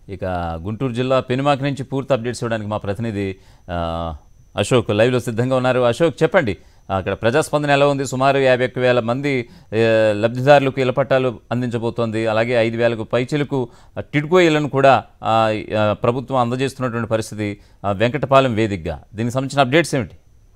ఇక గుంటూరు జిల్లా పెనుమాక నుంచి పూర్తి అప్డేట్స్ ఇవ్వడానికి మా ప్రతినిధి ఆ, అశోక్ లైవ్లో సిద్ధంగా ఉన్నారు అశోక్ చెప్పండి అక్కడ ప్రజాస్పందన ఎలా ఉంది సుమారు యాభై ఒక్క వేల మంది ఏ, లబ్ధిదారులకు ఇళ్ల పట్టాలు అందించబోతోంది అలాగే ఐదు వేలకు పైచిలకు ఆ, టిడ్కో ఇళ్లను కూడా ఆ, ఆ, ప్రభుత్వం అందజేస్తున్నటువంటి పరిస్థితి ఆ, వెంకటపాలెం వేదికగా దీనికి సంబంధించిన అప్డేట్స్ ఏమిటి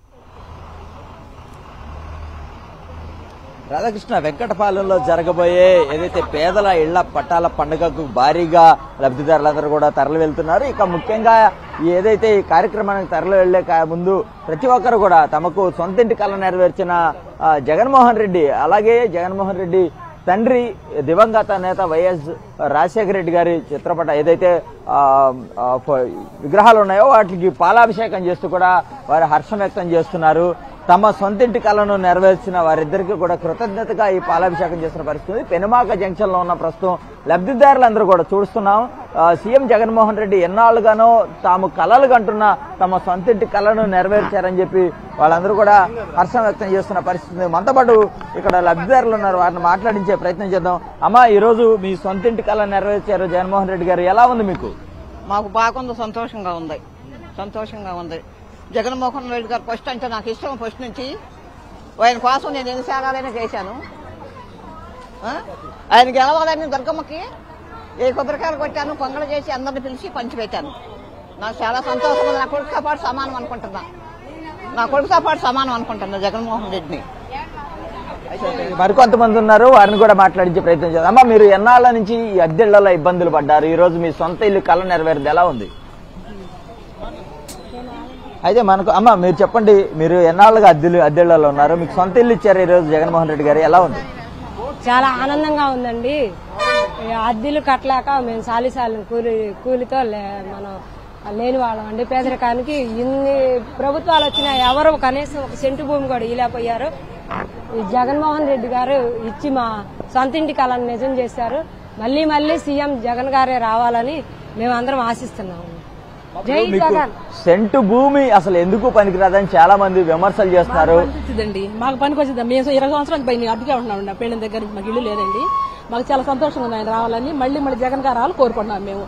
రాధాకృష్ణ వెంకటపాలెంలో జరగబోయే ఏదైతే పేదల ఇళ్ల పట్టాల పండుగకు భారీగా లబ్ధిదారులందరూ కూడా తరలి వెళ్తున్నారు ఇక ముఖ్యంగా ఈ ఏదైతే ఈ కార్యక్రమానికి తరలి వెళ్లే కా- ముందు ప్రతి ఒక్కరు కూడా తమకు సొంతింటి కళ నెరవేర్చిన ఆ, జగన్మోహన్ రెడ్డి అలాగే జగన్మోహన్ రెడ్డి తండ్రి దివంగత నేత వైఎస్ రాజశేఖర రెడ్డి గారి చిత్రపట ఏదైతే ఆ, ఆ, ఫ- విగ్రహాలు ఉన్నాయో వాటికి పాలాభిషేకం చేస్తూ కూడా వారు హర్షం వ్యక్తం చేస్తున్నారు తమ సొంతింటి కళను నెరవేర్చిన వారిద్దరికీ కూడా కృతజ్ఞతగా ఈ పాలాభిషేకం చేసిన పరిస్థితి ఉంది. పెనుమాక జంక్షన్ లో ఉన్న ప్రస్తుతం లబ్ధిదారులందరూ కూడా చూస్తున్నాం ఆ, సీఎం జగన్మోహన్ రెడ్డి ఎన్నాళ్ళుగానో తాము కలలు కంటున్న తమ సొంతింటి కళను నెరవేర్చారని చెప్పి వాళ్ళందరూ కూడా హర్షం వ్యక్తం చేస్తున్న పరిస్థితి ఉంది. మనతో పాటు ఇక్కడ లబ్ధిదారులు ఉన్నారు వారిని మాట్లాడించే ప్రయత్నం చేద్దాం అమ్మా ఈ రోజు మీ సొంతింటి కళ నెరవేర్చారు జగన్మోహన్ రెడ్డి గారు ఎలా ఉంది మీకు మాకు బాగుంది సంతోషంగా ఉంది సంతోషంగా ఉంది జగన్మోహన్ రెడ్డి గారు ఫస్ట్ అంటే నాకు ఇష్టం ఫస్ట్ నుంచి ఆయన కోసం నేను ఎన్ని సేవాలైనా చేశాను ఆ? ఆయన గెలవాలని దుర్గమ్మకి ఏ కొబ్బరికాయలు కొట్టాను పొంగలు చేసి అందరిని పిలిచి పంచిపెట్టాను నాకు చాలా సంతోషం ఉంది నా కొడుకుతో పాటు సమానం అనుకుంటున్నా నా కొడుకుతో పాటు సమానం అనుకుంటున్నా జగన్మోహన్ రెడ్డిని మరికొంతమంది ఉన్నారు వారిని కూడా మాట్లాడించే ప్రయత్నం చేద్దాం అమ్మా మీరు ఎన్నాళ్ళ నుంచి ఈ అద్దెళ్లలో ఇబ్బందులు పడ్డారు ఈ రోజు మీ సొంత ఇల్లు కళ నెరవేరుది ఎలా ఉంది అయితే మనకు అమ్మ మీరు చెప్పండి మీరు ఎన్నాళ్ళుగా అద్దెలు అద్దెళ్లలో ఉన్నారు మీకు సొంత ఇల్లు ఇచ్చారు ఈ రోజు జగన్మోహన్ రెడ్డి గారు ఎలా ఉంది చాలా ఆనందంగా ఉందండి ఈ అద్దెలు కట్టలేక మేము సాలిసాలి కూలి కూలితో లే- మనం లేని వాళ్ళం అండి పేదరికానికి ఇన్ని ప్రభుత్వాలు వచ్చినా ఎవరు కనీసం ఒక సెంటు భూమి కూడా ఇలేకపోయారు ఈ జగన్మోహన్ రెడ్డి గారు ఇచ్చి మా సొంతింటి కళను నిజం చేశారు మళ్ళీ మళ్ళీ సీఎం జగన్ గారే రావాలని మేమందరం ఆశిస్తున్నాము జై మీకు జగన్ సెంటు భూమి అసలు ఎందుకు పనికిరాదని చాలా మంది విమర్శలు చేస్తున్నారు వచ్చిందండి మాకు పనికి వచ్చింది మేము ఇరవై సంవత్సరాలకు పైన అడ్డుగా ఉంటున్నాం పెళ్ళిన దగ్గర నుంచి మాకు ఇల్లు లేదండి మాకు చాలా సంతోషంగా ఉంది ఆయన రావాలని మళ్ళీ మళ్ళీ జగన్ గారు రావాలని కోరుకుంటున్నాం మేము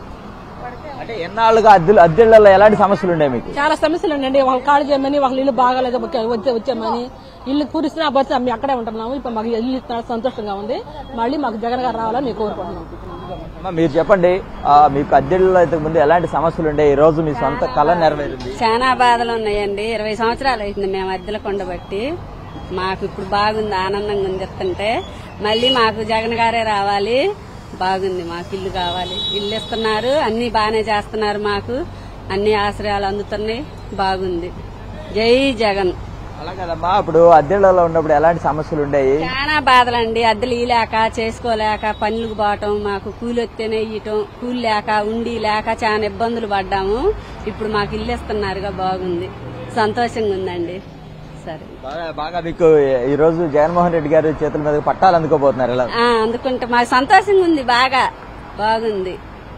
అంటే ఎన్నాళ్ళుగా అద్దెలు అద్దెళ్లలో ఎలాంటి సమస్యలు ఉన్నాయి మీకు చాలా సమస్యలు ఉన్నాయండి వాళ్ళ కాళ్ళు చేయమని వాళ్ళ ఇల్లు బాగాలేదు వచ్చే వచ్చే- వచ్చామని ఇల్లు పూరిస్తున్నా బట్టి మేము అక్కడే ఉంటున్నాము ఇప్పుడు మాకు ఇల్లు ఇస్తున్నారు సంతోషంగా ఉంది మళ్ళీ మాకు జగన్ గారు రావాలని మేము కోరుకుంటున్నాం అమ్మ, మీరు చెప్పండి ఆ, మీకు అద్దెళ్లలో ఇంతకు ముందు ఎలాంటి సమస్యలు ఉండే ఈ రోజు మీ సొంత కళ నెరవేరింది చాలా బాధలు ఉన్నాయండి ఇరవై సంవత్సరాలు అవుతుంది మేము అద్దెల కొండబట్టి మాకు ఇప్పుడు బాగుంది ఆనందంగా ఉంది చెప్తుంటే మళ్ళీ మాకు జగన్ గారే రావాలి బాగుంది మాకు ఇల్లు కావాలి ఇల్లు ఇస్తున్నారు అన్ని బాగానే చేస్తున్నారు మాకు అన్ని ఆశ్రయాలు అందుతున్నాయి బాగుంది జై జగన్ అలా కదమ్మా ఇప్పుడు అద్దెళ్లలో ఉన్నప్పుడు ఎలాంటి సమస్యలు ఉండేవి చాలా బాధలండి అద్దెలు ఇలేక చేసుకోలేక పనులకు పోవటం మాకు కూలి వస్తేనే ఇయటం కూలి లేక ఉండి లేక చాలా ఇబ్బందులు పడ్డాము ఇప్పుడు మాకు ఇల్లు ఇస్తున్నారుగా బాగుంది సంతోషంగా ఉందండి సరే బాగా బాగా మీకు ఈ రోజు జగన్మోహన్ రెడ్డి గారి చేతుల మీద పట్టాలు అందుకోబోతున్నారు ఎలా ఆ, అందుకుంటే మాకు సంతోషంగా ఉంది బాగా బాగుంది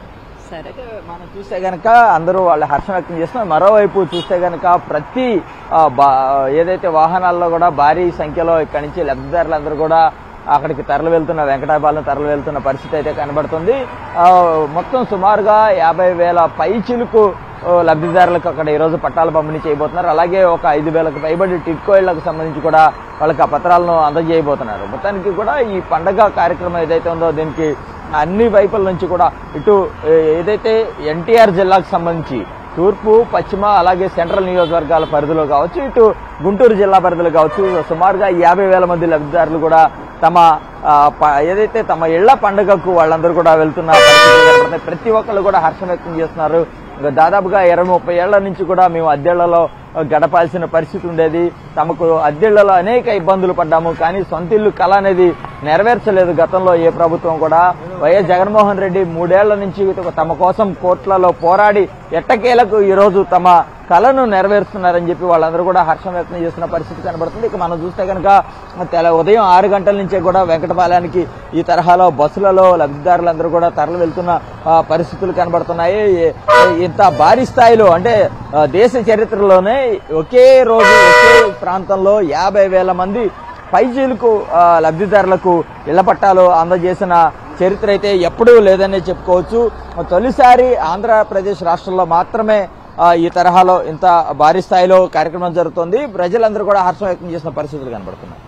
సరే మనం చూస్తే గనక అందరూ వాళ్ళ హర్షం వ్యక్తం చేస్తున్నారు మరోవైపు చూస్తే గనక ప్రతి ఆ, బా- ఏదైతే వాహనాల్లో కూడా భారీ సంఖ్యలో ఇక్కడి నుంచి లబ్ధిదారులందరూ కూడా అక్కడికి తరలి వెళ్తున్న వెంకటాపాలెం తరలి వెళ్తున్న పరిస్థితి అయితే కనబడుతుంది ఆ, మొత్తం సుమారుగా యాభై వేల పై చిలుకు ఆ, లబ్ధిదారులకు అక్కడ ఈ రోజు పట్టాలు పంపిణీ చేయబోతున్నారు అలాగే ఒక ఐదు వేలకు పైబడి టిట్కో ఇళ్లకు సంబంధించి కూడా వాళ్ళకి ఆ పత్రాలను అందజేయబోతున్నారు మొత్తానికి కూడా ఈ పండగ కార్యక్రమం ఏదైతే ఉందో దీనికి అన్ని వైపుల నుంచి కూడా ఇటు ఏ- ఏదైతే ఎన్టీఆర్ జిల్లాకు సంబంధించి తూర్పు పశ్చిమ అలాగే సెంట్రల్ నియోజకవర్గాల పరిధిలో కావచ్చు ఇటు గుంటూరు జిల్లా పరిధిలో కావచ్చు సుమారుగా యాభై వేల మంది లబ్ధిదారులు కూడా తమ ఆ, ప- ఏదైతే తమ ఇళ్ల పండుగకు వాళ్ళందరూ కూడా వెళ్తున్న పరిస్థితులు కనబడుతున్నాయి. ప్రతి ఒక్కళ్ళు కూడా హర్షం వ్యక్తం చేస్తున్నారు ఇంకా దాదాపుగా ఇరవై ముప్పై ఏళ్ల నుంచి కూడా మేము అద్దెళ్లలో గడపాల్సిన పరిస్థితి ఉండేది తమకు అద్దెళ్లలో అనేక ఇబ్బందులు పడ్డాము కానీ సొంత ఇల్లు కళ అనేది నెరవేర్చలేదు గతంలో ఏ ప్రభుత్వం కూడా వైఎస్ జగన్మోహన్ రెడ్డి మూడేళ్ల నుంచి తమ కోసం కోర్టులలో పోరాడి ఎట్టకేలకు ఈ రోజు తమ కళను నెరవేరుస్తున్నారని చెప్పి వాళ్ళందరూ కూడా హర్షం వ్యక్తం చేస్తున్న పరిస్థితి కనబడుతుంది ఇక మనం చూస్తే కనుక తెల ఉదయం ఆరు గంటల నుంచే కూడా వెంకటపాలయానికి ఈ తరహాలో బస్సులలో లబ్ధిదారులందరూ కూడా తరలి వెళ్తున్న ఆ, పరిస్థితులు కనబడుతున్నాయి ఏ- ఇంత భారీ స్థాయిలో అంటే ఆ, దేశ చరిత్రలోనే ఒకే రోజు ఒకే ప్రాంతంలో యాభై వేల మంది పైజీలకు ఆ, లబ్ధిదారులకు ఇళ్ల పట్టాలు అందజేసిన చరిత్ర అయితే ఎప్పుడూ లేదని చెప్పుకోవచ్చు తొలిసారి ఆంధ్రప్రదేశ్ రాష్ట్రంలో మాత్రమే ఆ, ఈ తరహాలో ఇంత భారీ స్థాయిలో కార్యక్రమం జరుగుతోంది ప్రజలందరూ కూడా హర్షం వ్యక్తం చేసిన పరిస్థితులు కనబడుతున్నాయి